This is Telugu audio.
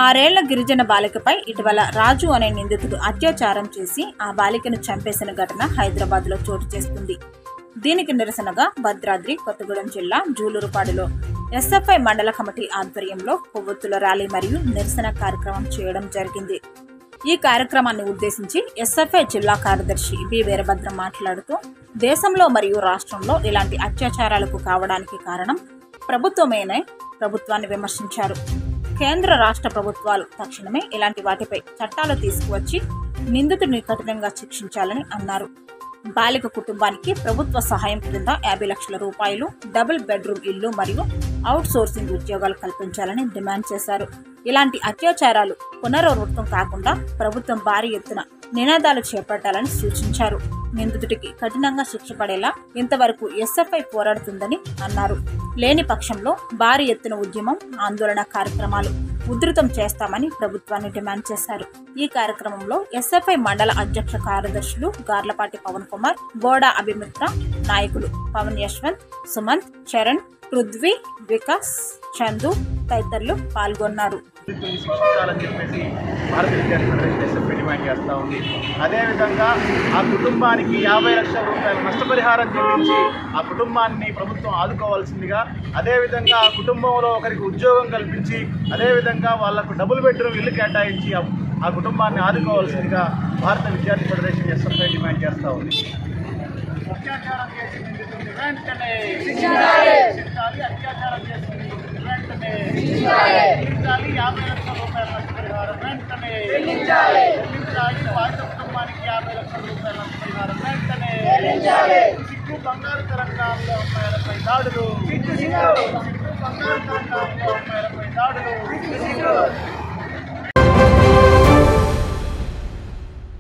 ఆరేళ్ల గిరిజన బాలికపై ఇటీవల రాజు అనే నిందితుడు అత్యాచారం చేసి ఆ బాలికను చంపేసిన ఘటన హైదరాబాద్లో చోటు చేసుకుంది దీనికి నిరసనగా భద్రాద్రి కొత్తగూడెం జిల్లా జూలూరుపాడులో ఎస్ఎఫ్ఐ మండల కమిటీ ఆధ్వర్యంలో కొవ్వొత్తుల ర్యాలీ మరియు నిరసన కార్యక్రమం చేయడం జరిగింది ఈ కార్యక్రమాన్ని ఉద్దేశించి ఎస్ఎఫ్ఐ జిల్లా కార్యదర్శి బి వీరభద్రం మాట్లాడుతూ దేశంలో మరియు రాష్ట్రంలో ఇలాంటి అత్యాచారాలకు కావడానికి కారణం ప్రభుత్వమేనే ప్రభుత్వాన్ని విమర్శించారు కేంద్ర రాష్ట్ర ప్రభుత్వాలు తక్షణమే ఇలాంటి వాటిపై చట్టాలు తీసుకువచ్చి నిందితుడిని కఠినంగా శిక్షించాలని అన్నారు బాలిక కుటుంబానికి ప్రభుత్వ సహాయం క్రింద యాభై లక్షల రూపాయలు డబుల్ బెడ్రూమ్ ఇల్లు మరియు అవుట్ సోర్సింగ్ ఉద్యోగాలు కల్పించాలని డిమాండ్ చేశారు ఇలాంటి అత్యాచారాలు పునరావృతం కాకుండా ప్రభుత్వం భారీ ఎత్తున నినాదాలు చేపట్టాలని సూచించారు నిందితుడికి కఠినంగా శిక్ష పడేలా ఇంతవరకు ఎస్ఎఫ్ఐ పోరాడుతుందని అన్నారు లేని పక్షంలో భారీ ఎత్తున ఉద్యమం ఆందోళన కార్యక్రమాలు ఉధృతం చేస్తామని ప్రభుత్వాన్ని డిమాండ్ చేశారు ఈ కార్యక్రమంలో ఎస్ఎఫ్ఐ మండల అధ్యక్ష కార్యదర్శులు గార్లపాటి పవన్ కుమార్ బోడా అభిమిత్ర నాయకులు పవన్ యశ్వంత్ సుమంత్ చరణ్ పృథ్వీ వికాస్ చందు తదితరులు పాల్గొన్నారు నిందితుల్ని శిక్షించాలని చెప్పేసి భారతీయ విద్యార్థి ఫెడరేషన్ ఎస్ఎఫ్ఐ డిమాండ్ చేస్తూ ఉంది అదేవిధంగా ఆ కుటుంబానికి యాభై లక్షల రూపాయల నష్టపరిహారం చెల్లించి ఆ కుటుంబాన్ని ప్రభుత్వం ఆదుకోవాల్సిందిగా అదేవిధంగా ఆ కుటుంబంలో ఒకరికి ఉద్యోగం కల్పించి అదేవిధంగా వాళ్లకు డబుల్ బెడ్రూమ్ ఇల్లు కేటాయించి ఆ- ఆ కుటుంబాన్ని ఆదుకోవాల్సిందిగా భారత విద్యార్థి ఫెడరేషన్ ఎస్ఎఫ్ఐ డిమాండ్ చేస్తూ ఉంది అత్యాచారం చేసి నిందితుల్ని వెంటనే శిక్షించాలి అత్యాచారం చేసి నిందితుల్ని వెంటనే చెల్లించాలి యాభై లక్షల రూపాయల నష్టపరిహారం వెంటనే చెల్లించాలి బాధిత కుటుంబానికి యాభై లక్షల రూపాయల నష్టపరిహారం వెంటనే సిగ్గు బంగారు తెలంగాణలో అమ్మాయిలపై దాడులు సిగ్గు బంగారు తెలంగాణలో అమ్మాయిలపై దాడులు